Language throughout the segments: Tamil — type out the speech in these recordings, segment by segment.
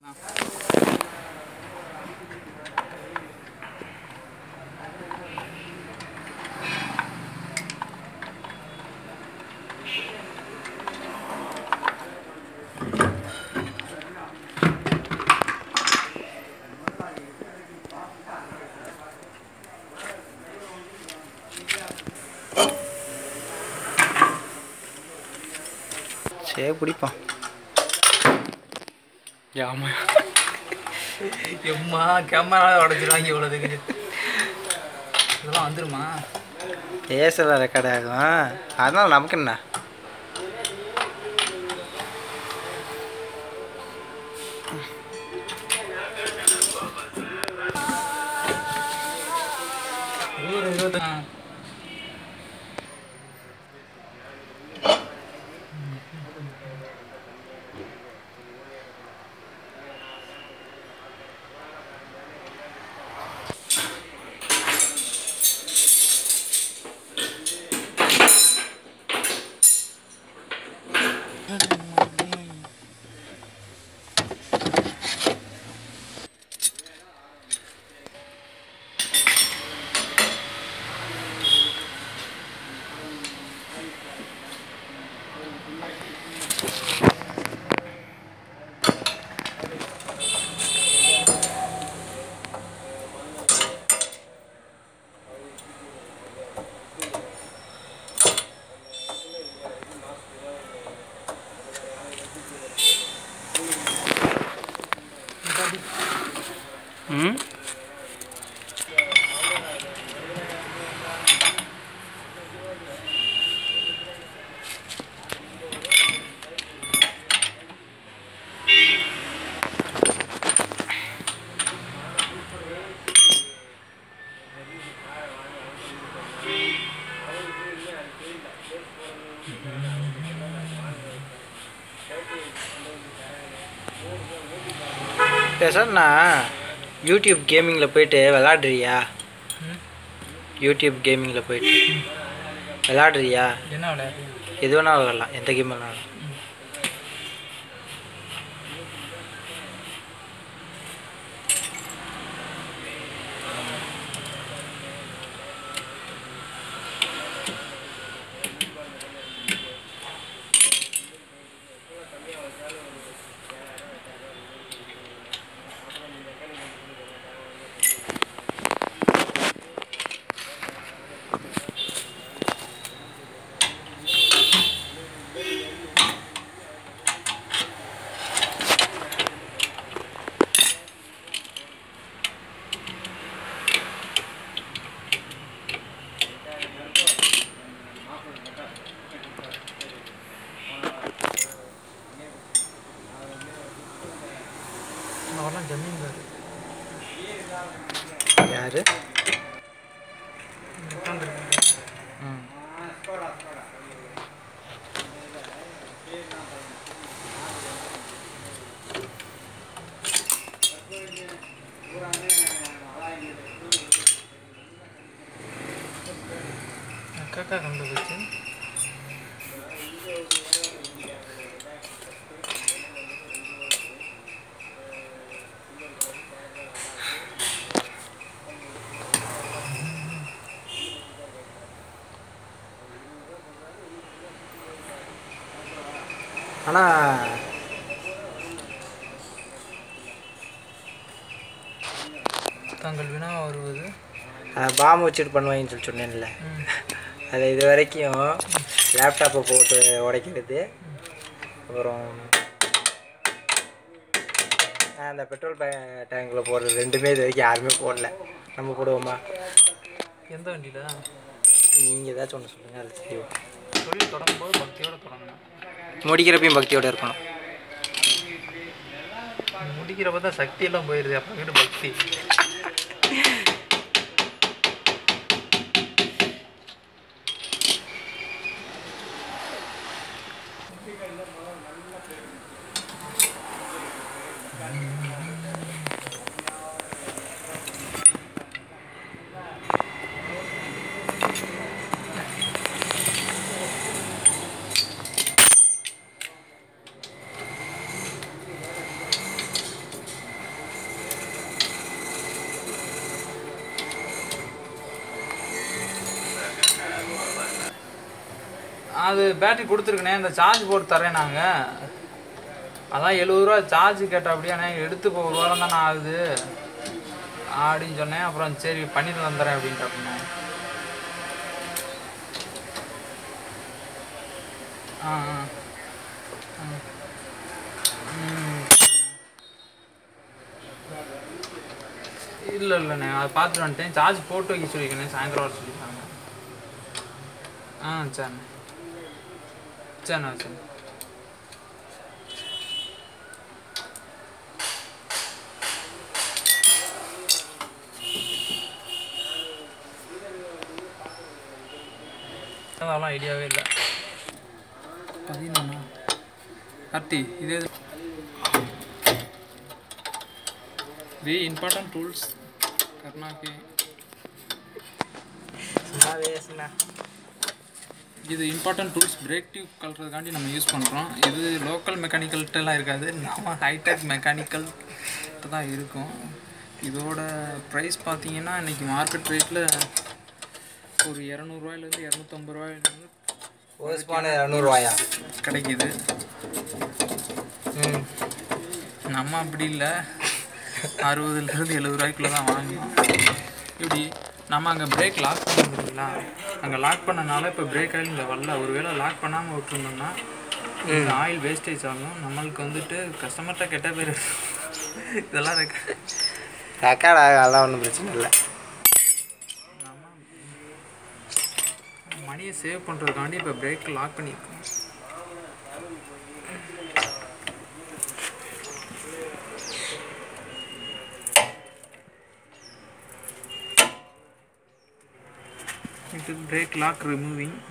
சரி பிடிப்பான் ஆமா எம்மா கேமரா உடச்சிருவாங்க இவ்வளோதுக்கு இதெல்லாம் வந்துருமா பேசல ரெக்கார்ட் ஆகும் அதனால நமக்கு என்ன இருபது இருபது ஆ. ம் பேசண்ணா யூடியூப் கேமிங்கில் போயிட்டு விளாடுறியா யூடியூப் கேமிங்கில் போயிட்டு விளாடுறியா என்ன விளையாட்டு எது வேணாலும் விளாட்லாம் எந்த கேம் வேணாலும் அவரெல்லாம் ஜமீன் பாரு யாரு ம் அக்காக்கா கண்டுபிடிச்சு ஆனால் தாங்கள் வினா வருவது பாம்பு வச்சுட்டு பண்ணுவாங்கன்னு சொல்லி சொன்னேன்ல ம். அது இது வரைக்கும் லேப்டாப்பை போட்டு உடைக்கிறது அப்புறம் ஆஹ் அந்த பெட்ரோல் டேங்கில் போடுறது ரெண்டுமே இது வரைக்கும் யாருமே போடல நம்ம போடுவோமா எந்த வண்டியில நீங்கள் ஏதாச்சும் ஒன்று சொல்லுங்கள் அது தெரியும் தொழில் தொடங்கும் போது பக்தியோட தொடங்கணும் முடிக்கிறப்பையும் பக்தியோடு இருக்கணும் முடிக்கிறப்ப தான் சக்தி எல்லாம் போயிருது அப்புறம் பக்தி அது பேட்டரி கொடுத்துருக்கனே இந்த சார்ஜ் போட்டு தரேன் நாங்கள் அதான் எழுபது ரூபா சார்ஜ் கேட்ட அப்படியாண்ணே எடுத்து இப்போ ஒரு வாரம் தானே ஆகுது அப்படின்னு சொன்னேன் அப்புறம் சரி பண்ணிட்டு வந்துடுறேன் அப்படின்ட்டு ஆ ஆ ஆ. ம். இல்லை இல்லைண்ணே அதை பார்த்துட்டு வந்துட்டேன் சார்ஜ் போட்டு வைக்க சொல்லியிருக்கேன் சாயந்தரம் வர சொல்லியிருக்காங்க ஆ சரிண்ணே சரிண்ணா சரி அதெல்லாம் ஐடியாவே இல்லை பதினொன்னா கார்த்தி இதே தி இம்பார்ட்டன்ட் டூல்ஸ் கர்னாக்கி சும்மா வேஸ்ண்ணா இது இம்பார்ட்டன்ட் டூல்ஸ் பிரேக் டியூப் கலறதுக்காண்டி நம்ம யூஸ் பண்ணுறோம் இது லோக்கல் மெக்கானிக்கல்ட்டெல்லாம் இருக்காது நம்ம ஹைடெக் மெக்கானிக்கல் தான் இருக்கும் இதோட ப்ரைஸ் பார்த்தீங்கன்னா இன்றைக்கி மார்க்கெட் ரேட்டில் ஒரு இரநூறுவாயிலேருந்து இரநூத்தம்பது ரூபாயிலேருந்து ஒரு ஸ்பானு இரநூறுவாயா கிடைக்கிது ம் நம்ம அப்படி இல்லை அறுபதுலேருந்து எழுபது ரூபாய்க்குள்ள தான் வாங்கினோம் இப்படி நம்ம அங்கே பிரேக் லாக் பண்ணிருந்தீங்களா அங்கே லாக் பண்ணனால இப்போ பிரேக் ஆயில் இங்கே வரல ஒருவேளை லாக் பண்ணாமல் விட்டுருந்தோம்னா இந்த ஆயில் வேஸ்டேஜ் ஆகும் நம்மளுக்கு வந்துட்டு கஸ்டமர்கிட்ட கெட்ட பேர் இதெல்லாம் இருக்கு ரெக்கார்ட் ஆகும் அதெல்லாம் ஒன்றும் பிரச்சனை இல்லை நம்ம மணியை சேவ் பண்ணுறதுக்காண்டி இப்போ பிரேக் லாக் பண்ணியிருக்கோம் It is brake lock removing.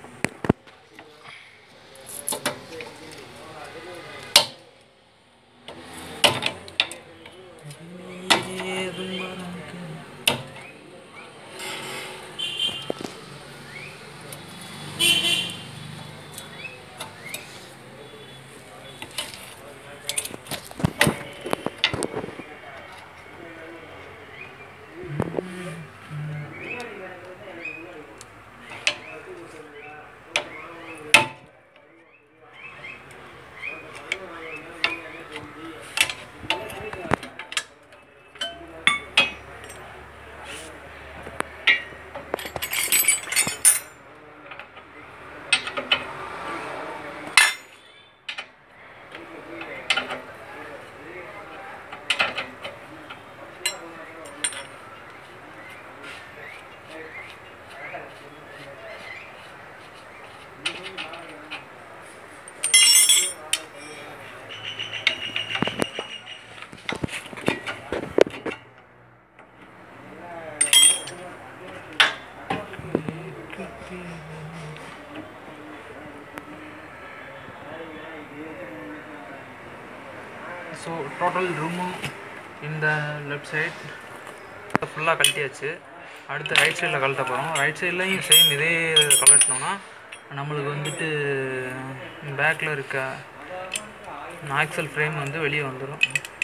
So total ரூமும் இந்த லெஃப்ட் சைட் ஃபுல்லாக கழட்டியாச்சு அடுத்து ரைட் சைடில் கழட்ட போகிறோம் ரைட் சைட்லையும் சேம் இதே கழட்டினோம்னா நம்மளுக்கு வந்துட்டு பேக்கில் இருக்க ஆக்சல் ஃப்ரேம் வந்து வெளியே வந்துடும்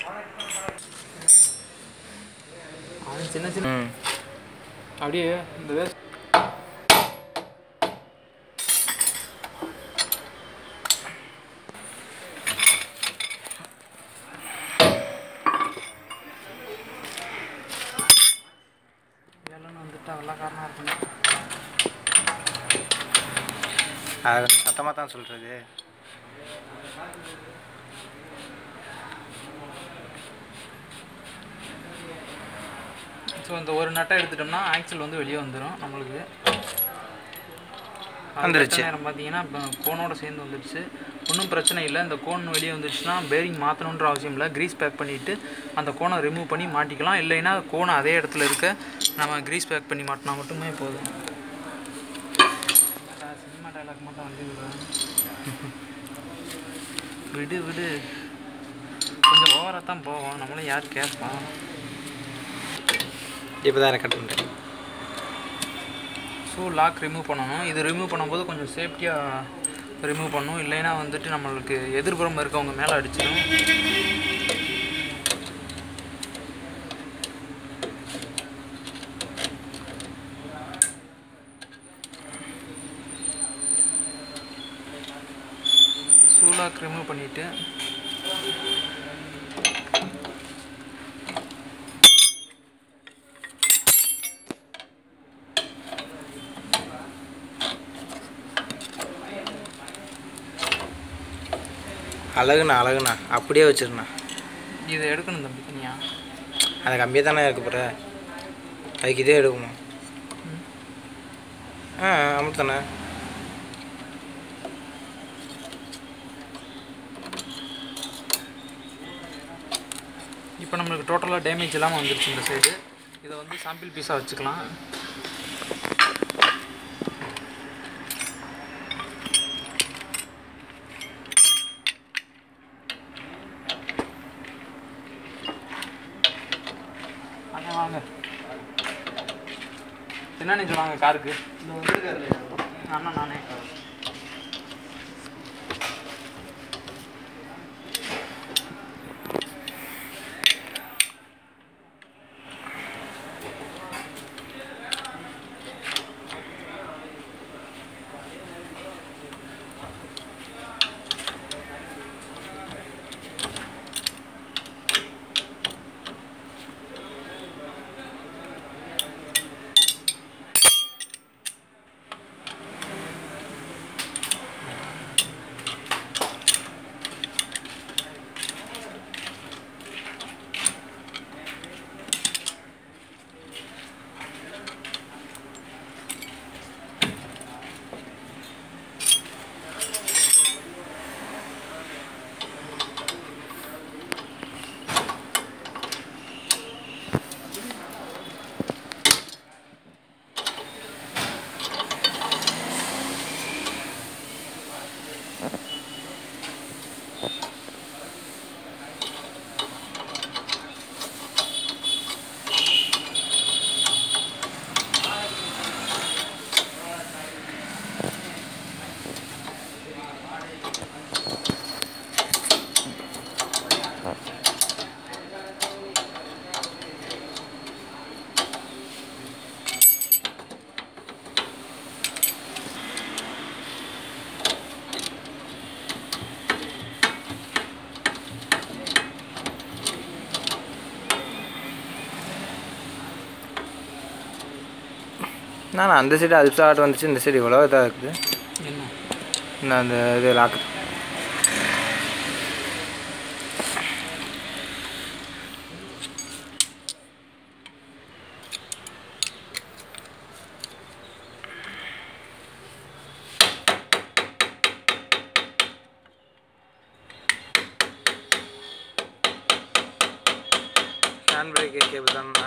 அது சின்ன சின்ன ம் அப்படியே இந்த வேஸ்ட் வேலைன்னு வந்துட்டு அதெல்லாம் காரணம் இருக்கணும் அது சத்தமாக தான் சொல்கிறது ஸோ இந்த ஒரு நட்டை எடுத்துட்டோம்னா ஆக்சல் வந்து வெளியே வந்துடும் நம்மளுக்கு அது வந்துருச்சு. கட்ட நேரம் பார்த்தீங்கன்னா இப்போ கோனோட சேர்ந்து வந்துடுச்சு ஒன்றும் பிரச்சனை இல்லை இந்த கோன் வெளியே வந்துடுச்சுன்னா பேரிங் மாற்றணுன்ற அவசியம் இல்லை க்ரீஸ் பேக் பண்ணிவிட்டு அந்த கோனை ரிமூவ் பண்ணி மாட்டிக்கலாம் இல்லைன்னா கோனை அதே இடத்துல இருக்க நம்ம க்ரீஸ் பேக் பண்ணி மாட்டினா மட்டுமே போதும் சினிமா டைலாக் மட்டும் வந்து விடு விடு கொஞ்சம் ஓவராக தான் போவோம் நம்மளும் யார் கேட்போம் இப்போ தான் ரெக்கார்ட் பண்ணுறேன் ஷூ லாக் ரிமூவ் பண்ணணும் இது ரிமூவ் பண்ணும்போது கொஞ்சம் சேஃப்டியாக ரிமூவ் பண்ணணும் இல்லைன்னா வந்துட்டு நம்மளுக்கு எதிர்புறம் இருக்கவங்க மேலே அடிச்சிடும் லாக் ரிமூவ் பண்ணிவிட்டு அழகுண்ணா அழகுண்ணா அப்படியே வச்சிருண்ணா இதை எடுக்கணும் தம்பி தனியா அது கம்மியாக தானே இருக்கு பிற அதுக்கு இதே எடுக்குமா ஆ அமுத்தானே இப்போ நம்மளுக்கு டோட்டலாக டேமேஜ் இல்லாமல் வந்துருச்சு இந்த சைடு இதை வந்து சாம்பிள் பீஸாக வச்சுக்கலாம் வாங்க வாங்க என்னன்னு சொன்னாங்க காருக்கு அண்ணா நானே நான் அந்த சைடு அது ஆட் வந்துச்சு இந்த சைடு இவ்வளோ இதாக இருக்குது என்ன இந்த அந்த இது லாக்கு ஹேண்ட் பிரேக் கேபிள் தானே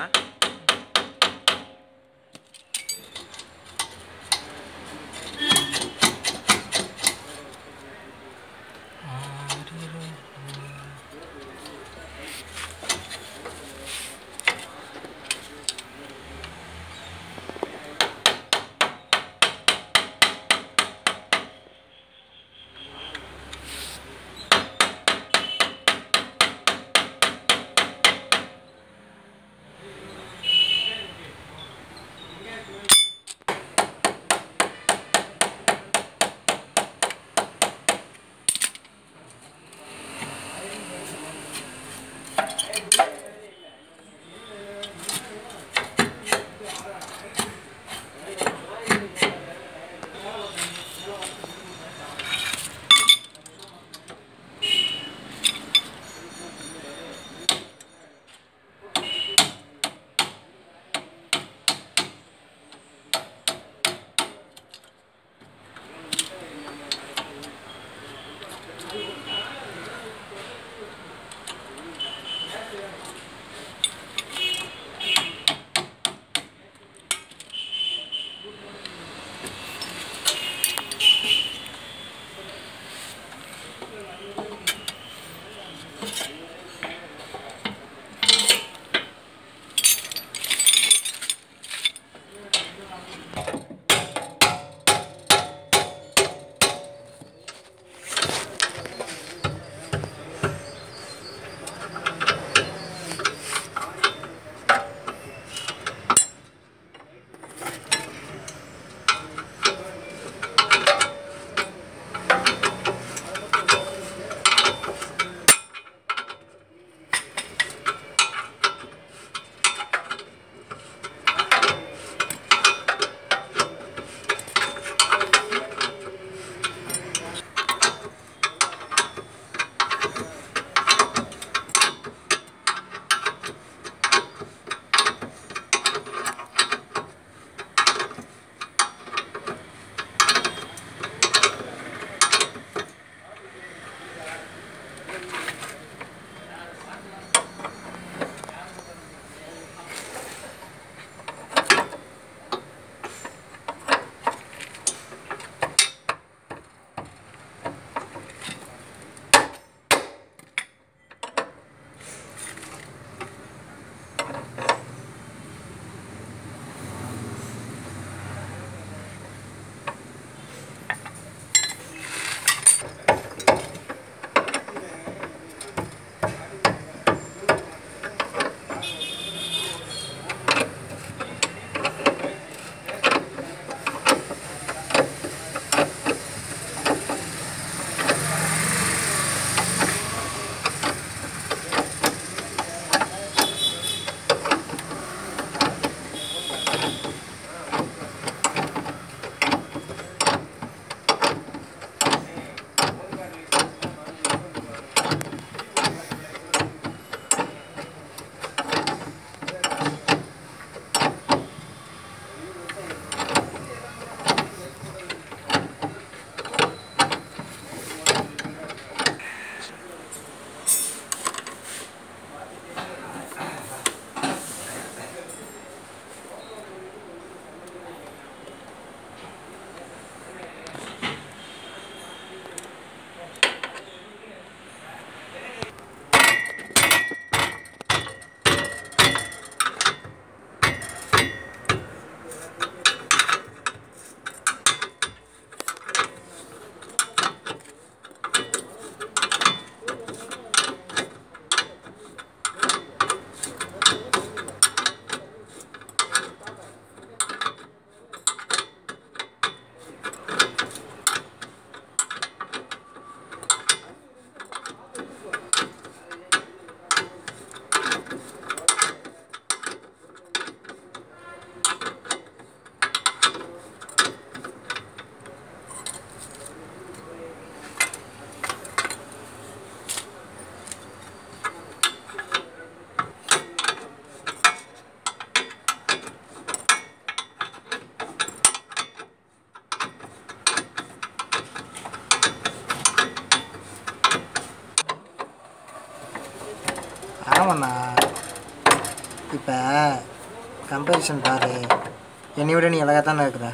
ஆமாண்ணா இப்போ கம்பேரிஷன் பாரு என்னை விட நீ அழகாக தானே இருக்கிற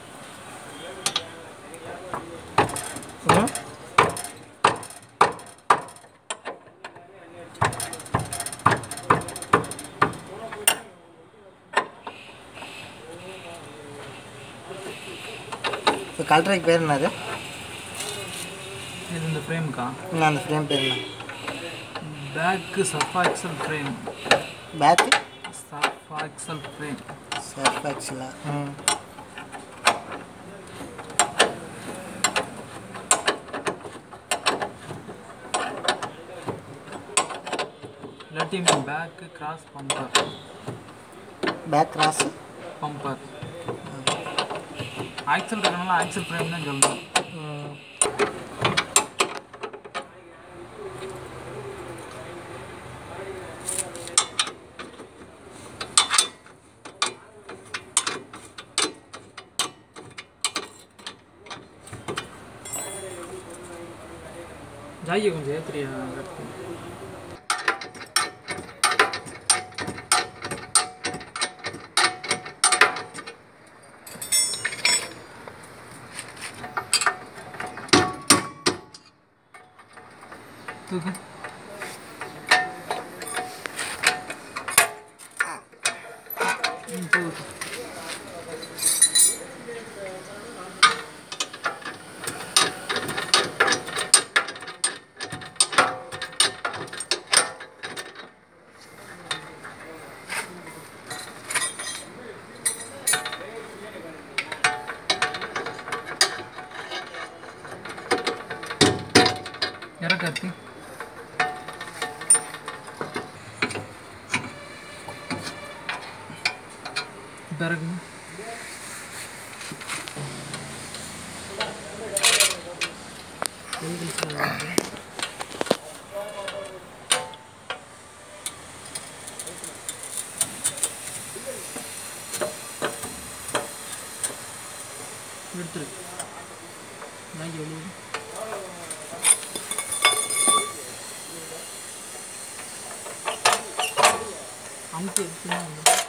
ம் இப்போ கல்ட்ரைக்கு பேர் என்னது இது இந்த ஃப்ரேமுக்கா நான் அந்த ஃப்ரேம் பேர் என்ன பேக்கு சஃபா எக்ஸல் ஃப்ரேம் பேக்கு சஃபா எக்ஸல் ஃப்ரேம் சர்ஃபாக்ஸில் ம் இல்லாட்டி back cross bumper back cross bumper axle இருக்கனால ஆக்சல் ஃப்ரேம் தான் சொல்லணும் ஜாய்யை கொஞ்சம் ஏத்துறியா தூக்கு ம், தூக்கு இறக்கார்த்தி இப்போ இறக்குங்க எடுத்துரு நாய்க்கு வெளியே அமுக்கு எடுத்துனா